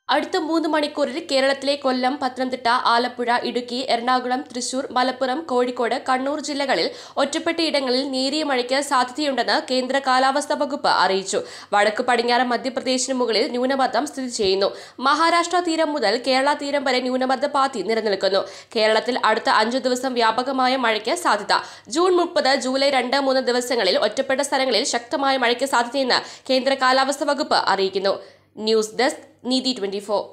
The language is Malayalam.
അടുത്ത മൂന്ന് മണിക്കൂറിൽ കേരളത്തിലെ കൊല്ലം പത്തനംതിട്ട ആലപ്പുഴ ഇടുക്കി എറണാകുളം തൃശൂർ മലപ്പുറം കോഴിക്കോട് കണ്ണൂർ ജില്ലകളിൽ ഒറ്റപ്പെട്ടയിടങ്ങളിൽ നേരിയ മഴയ്ക്ക് സാധ്യതയുണ്ടെന്ന് കേന്ദ്ര കാലാവസ്ഥാ വകുപ്പ് അറിയിച്ചു വടക്ക് പടിഞ്ഞാറൻ മധ്യപ്രദേശിന് മുകളിൽ ന്യൂനമർദ്ദം സ്ഥിതി ചെയ്യുന്നു മഹാരാഷ്ട്ര തീരം മുതൽ കേരള തീരം വരെ ന്യൂനമർദ്ദ പാത്തി നിലനിൽക്കുന്നു കേരളത്തിൽ അടുത്ത അഞ്ചു ദിവസം വ്യാപകമായ മഴയ്ക്ക് സാധ്യത ജൂൺ മുപ്പത് ജൂലൈ രണ്ട് മൂന്ന് ദിവസങ്ങളിൽ ഒറ്റപ്പെട്ട സ്ഥലങ്ങളിൽ ശക്തമായ മഴയ്ക്ക് സാധ്യതയെന്ന് കേന്ദ്ര കാലാവസ്ഥാ വകുപ്പ് അറിയിക്കുന്നു ന്യൂസ് ഡെസ്ക് നീതി ട്വന്റി